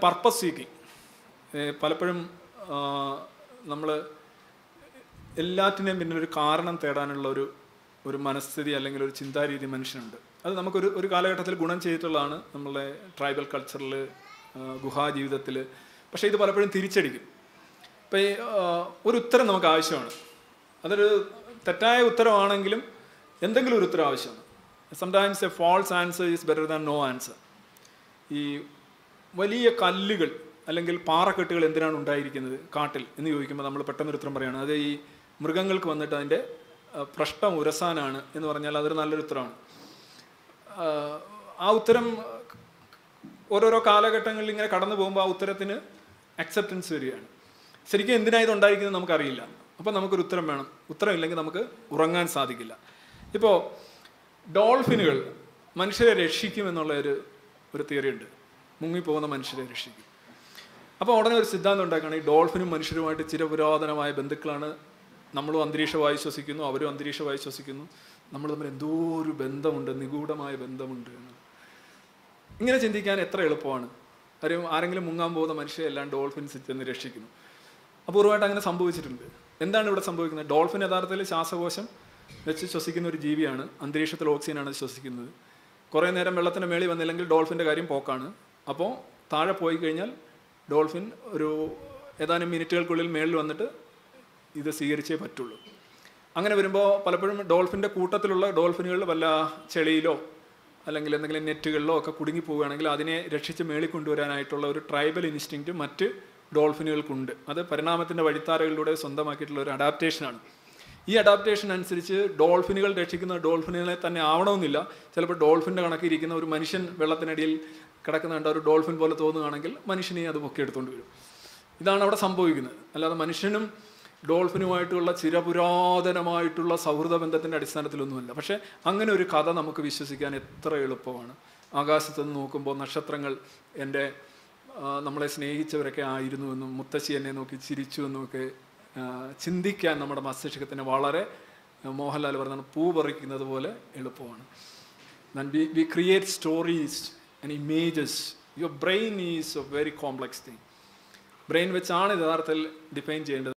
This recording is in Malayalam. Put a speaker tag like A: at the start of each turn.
A: പർപ്പസ് സീക്കിങ് പലപ്പോഴും നമ്മൾ എല്ലാറ്റിനെയും പിന്നെ ഒരു കാരണം തേടാനുള്ള ഒരു ഒരു മനസ്ഥിതി അല്ലെങ്കിൽ ഒരു ചിന്താരീതി മനുഷ്യനുണ്ട് അത് നമുക്കൊരു ഒരു കാലഘട്ടത്തിൽ ഗുണം ചെയ്തിട്ടുള്ളതാണ് നമ്മളുടെ ട്രൈബൽ കൾച്ചറിൽ ഗുഹാ ജീവിതത്തിൽ പക്ഷേ ഇത് പലപ്പോഴും തിരിച്ചടിക്കും ഇപ്പം ഈ ആ, ഒരു ഉത്തരം നമുക്ക് ആവശ്യമാണ് അതൊരു തെറ്റായ ഉത്തരവാണെങ്കിലും എന്തെങ്കിലും ഒരു ഉത്തരം ആവശ്യമാണ് sometimes a false answer is better than no answer ഈ വലിയ കല്ലുകൾ അല്ലെങ്കിൽ പാറക്കെട്ടുകൾ എന്തിനാണ് ഉണ്ടായിരിക്കുന്നത് കാട്ടിൽ എന്ന് ചോദിക്കുമ്പോൾ നമ്മൾ പെട്ടെന്നൊരു ഉത്തരം പറയുകയാണ് അത് ഈ മൃഗങ്ങൾക്ക് വന്നിട്ട് അതിൻ്റെ ആ, പ്രശ്നം ഉരസാനാണ് എന്ന് പറഞ്ഞാൽ അതൊരു നല്ലൊരു ഉത്തരമാണ് ആ, ആ ഉത്തരം ഓരോരോ കാലഘട്ടങ്ങളിൽ ഇങ്ങനെ കടന്നു പോകുമ്പോൾ ആ ഉത്തരത്തിന് അക്സെപ്റ്റൻസ് വരികയാണ് ശരിക്കും എന്തിനാണ് ഇത് ഉണ്ടായിരിക്കുന്നത് നമുക്കറിയില്ല അപ്പോൾ നമുക്കൊരു ഉത്തരം വേണം ഉത്തരം ഇല്ലെങ്കിൽ നമുക്ക് ഉറങ്ങാൻ സാധിക്കില്ല ഇപ്പോൾ ഡോൾഫിനുകൾ മനുഷ്യരെ രക്ഷിക്കും എന്നുള്ള ഒരു ഒരു തിയറി ഉണ്ട് മുങ്ങിപ്പോകുന്ന മനുഷ്യരെ രക്ഷിക്കും അപ്പോൾ ഉടനെ ഒരു സിദ്ധാന്തം ഉണ്ടാക്കുകയാണ് ഈ ഡോൾഫിനും മനുഷ്യരുമായിട്ട് ചിരപുരാതനമായ ബന്ധുക്കളാണ് നമ്മളും അന്തരീക്ഷവായു ശ്വസിക്കുന്നു അവരും അന്തരീക്ഷവായു ശ്വസിക്കുന്നു നമ്മൾ തമ്മിൽ എന്തോ ഒരു ബന്ധമുണ്ട് നിഗൂഢമായ ബന്ധമുണ്ട് എന്ന് ഇങ്ങനെ ചിന്തിക്കാൻ എത്ര എളുപ്പമാണ് കാര്യം ആരെങ്കിലും മുങ്ങാൻ പോകുന്ന മനുഷ്യരെ എല്ലാം ഡോൾഫിൻസ് ചെന്ന് രക്ഷിക്കുന്നു അപൂർവമായിട്ട് അങ്ങനെ സംഭവിച്ചിട്ടുണ്ട് എന്താണ് ഇവിടെ സംഭവിക്കുന്നത് ഡോൾഫിൻ യഥാർത്ഥത്തിൽ ശ്വാസകോശം വെച്ച് ശ്വസിക്കുന്ന ഒരു ജീവിയാണ് അന്തരീക്ഷത്തിൽ ഓക്സിജനാണ് അത് ശ്വസിക്കുന്നത് കുറേ നേരം വെള്ളത്തിന് മേളിൽ വന്നില്ലെങ്കിൽ ഡോൾഫിൻ്റെ കാര്യം പോക്കാണ് അപ്പോൾ താഴെ പോയി കഴിഞ്ഞാൽ ഡോൾഫിൻ ഒരു ഏതാനും മിനിറ്റുകൾക്കുള്ളിൽ മേളിൽ വന്നിട്ട് ഇത് സ്വീകരിച്ചേ പറ്റുള്ളൂ അങ്ങനെ വരുമ്പോൾ പലപ്പോഴും ഡോൾഫിൻ്റെ കൂട്ടത്തിലുള്ള ഡോൾഫിനുകളിൽ വല്ല ചെളിയിലോ അല്ലെങ്കിൽ എന്തെങ്കിലും നെറ്റുകളിലോ ഒക്കെ കുടുങ്ങി പോവുകയാണെങ്കിൽ അതിനെ രക്ഷിച്ച് മേളിൽ കൊണ്ടുവരാനായിട്ടുള്ള ഒരു ട്രൈബൽ ഇൻസ്റ്റിങ്ക്റ്റ് മറ്റ് ഡോൾഫിനുകൾക്കുണ്ട് അത് പരിണാമത്തിൻ്റെ വഴിത്താരകളിലൂടെ സ്വന്തമാക്കിയിട്ടുള്ള ഒരു അഡാപ്റ്റേഷനാണ് ഈ അഡാപ്റ്റേഷൻ അനുസരിച്ച് ഡോൾഫിനുകൾ രക്ഷിക്കുന്ന ഡോൾഫിനുകളെ തന്നെ ആവണമെന്നില്ല ചിലപ്പോൾ ഡോൾഫിൻ്റെ കണക്കിരിക്കുന്ന ഒരു മനുഷ്യൻ വെള്ളത്തിനടിയിൽ കിടക്കുന്ന കണ്ട ഒരു ഡോൾഫിൻ പോലെ തോന്നുകയാണെങ്കിൽ മനുഷ്യനെ അത് പൊക്കിയെടുത്തുകൊണ്ട് വരും ഇതാണ് അവിടെ സംഭവിക്കുന്നത് അല്ലാതെ മനുഷ്യനും ഡോൾഫിനുമായിട്ടുള്ള ചിരപുരാതനമായിട്ടുള്ള സൗഹൃദ ബന്ധത്തിൻ്റെ അടിസ്ഥാനത്തിലൊന്നുമല്ല പക്ഷേ അങ്ങനെ ഒരു കഥ നമുക്ക് വിശ്വസിക്കാൻ എത്ര എളുപ്പമാണ് ആകാശത്ത് നിന്ന് നോക്കുമ്പോൾ നക്ഷത്രങ്ങൾ എൻ്റെ ആ, നമ്മളെ സ്നേഹിച്ചവരൊക്കെ ആയിരുന്നു എന്നും മുത്തശ്ശി എന്നെ നോക്കി ചിരിച്ചു എന്നുമൊക്കെ ആ, ചിന്തിക്കാൻ നമ്മുടെ മസ്തിഷ്കത്തിന് വളരെ ആ, മോഹൻലാൽ പറഞ്ഞാണ് പൂ പറിക്കുന്നത് പോലെ എളുപ്പമാണ് then we, we create stories and images. Your brain is a very complex thing. Brain വെച്ചാണ് ഇത് യഥാർത്ഥത്തിൽ ഡിഫൈൻ ചെയ്യേണ്ടത്